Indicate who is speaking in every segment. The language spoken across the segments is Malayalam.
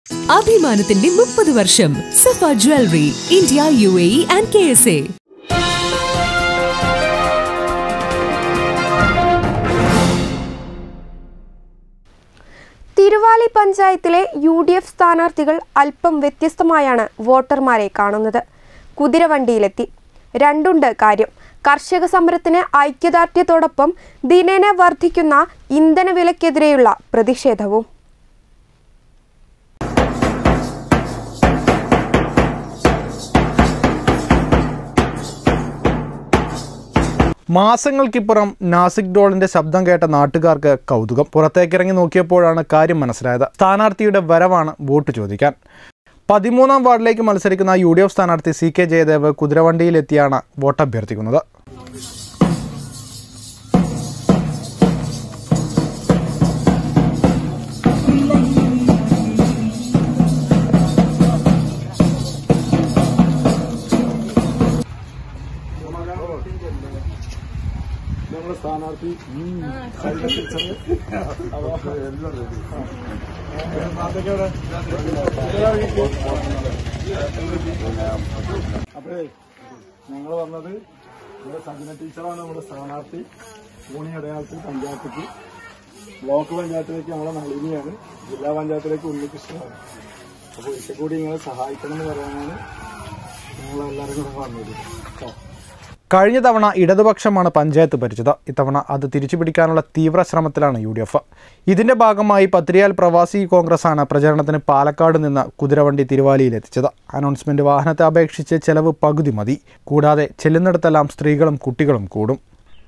Speaker 1: അഭിമാനത്തിന്റെ മുപ്പത് വർഷം Safa jewellery India U A E and K S A
Speaker 2: Thiruvali പഞ്ചായത്തിലെ യു ഡി എഫ് സ്ഥാനാർത്ഥികൾ അല്പം വ്യത്യസ്തമായാണ് വോട്ടർമാരെ കാണുന്നത് കുതിരവണ്ടിയിലെത്തി രണ്ടുണ്ട് കാര്യം കർഷക സമരത്തിന് ഐക്യദാർഢ്യത്തോടൊപ്പം ദിനേന വർദ്ധിക്കുന്ന ഇന്ധനവിലക്കെതിരെയുള്ള പ്രതിഷേധവും
Speaker 3: മാസങ്ങൾക്കിപ്പുറം നാസിക് ഡോളിന്റെ ശബ്ദം കേട്ട നാട്ടുകാർക്ക് കൗതുകം പുറത്തേക്കിറങ്ങി നോക്കിയപ്പോഴാണ് കാര്യം മനസ്സിലായത് സ്ഥാനാർത്ഥിയുടെ വരവാണ് വോട്ട് ചോദിക്കാൻ പതിമൂന്നാം വാർഡിലേക്ക് മത്സരിക്കുന്ന യു ഡി എഫ് സ്ഥാനാർത്ഥി സി കെ ജയദേവ് കുതിരവണ്ടിയിലെത്തിയാണ് വോട്ട് അഭ്യർത്ഥിക്കുന്നത്
Speaker 4: അപ്പോഴേ ഞങ്ങൾ വന്നത് നമ്മുടെ സജന ടീച്ചറാണ് നമ്മുടെ സ്ഥാനാർത്ഥി പൂണി അടയാളത്തിൽ പഞ്ചായത്തേക്ക് ബ്ലോക്ക് പഞ്ചായത്തിലേക്ക് നമ്മളെ നളിനിയാണ് ജില്ലാ പഞ്ചായത്തിലേക്ക് ഉണ്ണികൃഷ്ണനാണ് അപ്പോൾ ഒരിക്കൽ കൂടി നിങ്ങളെ സഹായിക്കണം എന്ന് പറയാനാണ് ഞങ്ങളെല്ലാവരും കൂടെ വന്നത് കേട്ടോ
Speaker 3: കഴിഞ്ഞ തവണ ഇടതുപക്ഷമാണ് പഞ്ചായത്ത് ഭരിച്ചത് ഇത്തവണ അത് തിരിച്ചുപിടിക്കാനുള്ള തീവ്ര ശ്രമത്തിലാണ് യു ഡി എഫ് ഇതിന്റെ ഭാഗമായി പത്രിയാൽ പ്രവാസി കോൺഗ്രസാണ് പ്രചരണത്തിന് പാലക്കാട് നിന്ന് കുതിരവണ്ടി തിരുവാലിയിലെത്തിച്ചത് അനൗൺസ്മെന്റ് വാഹനത്തെ അപേക്ഷിച്ച് ചെലവ് പകുതി മതി കൂടാതെ ചെല്ലുന്നിടത്തെല്ലാം സ്ത്രീകളും കുട്ടികളും കൂടും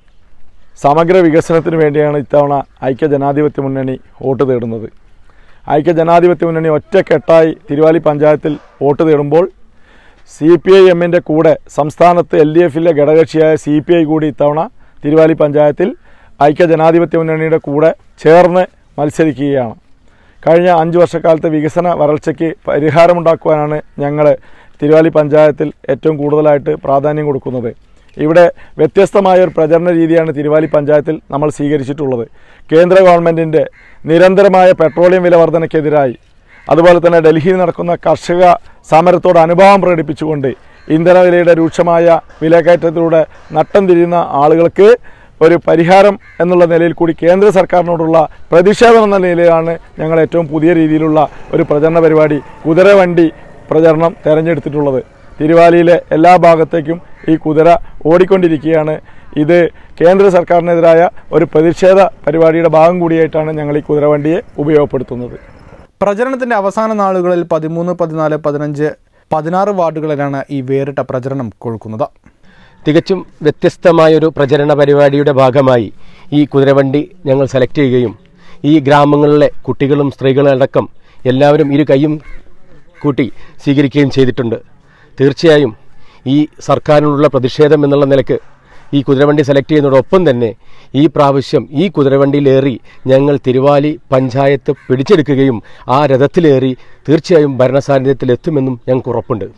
Speaker 4: സമഗ്ര വികസനത്തിന് വേണ്ടിയാണ് ഇത്തവണ ഐക്യ ജനാധിപത്യ മുന്നണി വോട്ട് തേടുന്നത് ഐക്യ ജനാധിപത്യ മുന്നണി ഒറ്റക്കെട്ടായി തിരുവാലി പഞ്ചായത്തിൽ വോട്ട് തേടുമ്പോൾ സി പി ഐ എമ്മിൻ്റെ കൂടെ സംസ്ഥാനത്ത് എൽ ഡി എഫിലെ ഘടകകക്ഷിയായ സി പി ഐ കൂടി ഇത്തവണ തിരുവാലി പഞ്ചായത്തിൽ ഐക്യ ജനാധിപത്യ മുന്നണിയുടെ കൂടെ ചേർന്ന് മത്സരിക്കുകയാണ് കഴിഞ്ഞ അഞ്ച് വർഷക്കാലത്തെ വികസന വരൾച്ചയ്ക്ക് പരിഹാരമുണ്ടാക്കുവാനാണ് ഞങ്ങൾ തിരുവാലി പഞ്ചായത്തിൽ ഏറ്റവും കൂടുതലായിട്ട് പ്രാധാന്യം കൊടുക്കുന്നത് ഇവിടെ വ്യത്യസ്തമായ ഒരു പ്രചരണ രീതിയാണ് തിരുവാലി പഞ്ചായത്തിൽ നമ്മൾ സ്വീകരിച്ചിട്ടുള്ളത് കേന്ദ്ര ഗവൺമെൻറ്റിൻ്റെ നിരന്തരമായ പെട്രോളിയം വില വർധനയ്ക്കെതിരായി അതുപോലെ തന്നെ ഡൽഹിയിൽ നടക്കുന്ന കർഷക സമരത്തോട് അനുഭാവം പ്രകടിപ്പിച്ചുകൊണ്ട് ഇന്ധനവിലയുടെ രൂക്ഷമായ വിലക്കയറ്റത്തിലൂടെ നട്ടം തിരിയുന്ന ആളുകൾക്ക് ഒരു പരിഹാരം എന്നുള്ള നിലയിൽ കൂടി കേന്ദ്ര സർക്കാരിനോടുള്ള പ്രതിഷേധം എന്ന നിലയിലാണ് ഞങ്ങൾ ഏറ്റവും പുതിയ രീതിയിലുള്ള ഒരു പ്രചരണ പരിപാടി കുതിരവണ്ടി പ്രചരണം തെരഞ്ഞെടുത്തിട്ടുള്ളത് തിരുവാലിയിലെ എല്ലാ ഭാഗത്തേക്കും ഈ കുതിര ഓടിക്കൊണ്ടിരിക്കുകയാണ് ഇത് കേന്ദ്ര സർക്കാരിനെതിരായ ഒരു പ്രതിഷേധ പരിപാടിയുടെ ഭാഗം കൂടിയായിട്ടാണ് ഞങ്ങൾ ഈ കുതിരവണ്ടിയെ ഉപയോഗപ്പെടുത്തുന്നത്
Speaker 3: പ്രചരണത്തിന്റെ അവസാന നാളുകളിൽ പതിമൂന്ന് പതിനാല് പതിനഞ്ച് പതിനാറ് വാർഡുകളിലാണ് ഈ വേറിട്ട പ്രചരണം കൊഴുക്കുന്നത്
Speaker 5: തികച്ചും വ്യത്യസ്തമായൊരു പ്രചരണ പരിപാടിയുടെ ഭാഗമായി ഈ കുതിരവണ്ടി ഞങ്ങൾ സെലക്ട് ചെയ്യുകയും ഈ ഗ്രാമങ്ങളിലെ കുട്ടികളും സ്ത്രീകളും അടക്കം എല്ലാവരും ഇരു കൈയും കൂട്ടി സ്വീകരിക്കുകയും ചെയ്തിട്ടുണ്ട് തീർച്ചയായും ഈ സർക്കാരിനോടുള്ള പ്രതിഷേധം എന്നുള്ള നിലക്ക് ഈ കുതിരവണ്ടി സെലക്ട് ചെയ്യുന്നതോടൊപ്പം തന്നെ ഈ പ്രാവശ്യം ഈ കുതിരവണ്ടിയിലേറി ഞങ്ങൾ തിരുവാലി പഞ്ചായത്ത് പിടിച്ചെടുക്കുകയും ആ രഥത്തിലേറി തീർച്ചയായും ഭരണസാന്നിധ്യത്തിൽ എത്തുമെന്നും ഞങ്ങൾക്ക് ഉറപ്പുണ്ട്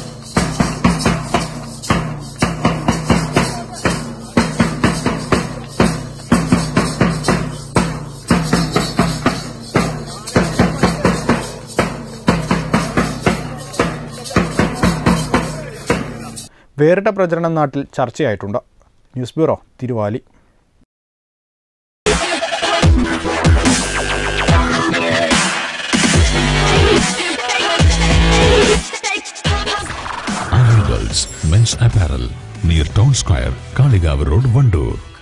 Speaker 3: വേറിട്ട പ്രചരണം നാട്ടിൽ ചർച്ചയായിട്ടുണ്ട് news bureau Thiruvali
Speaker 6: Arrivals Men's Apparel near Town Square, Kaligav Road, Vandoor.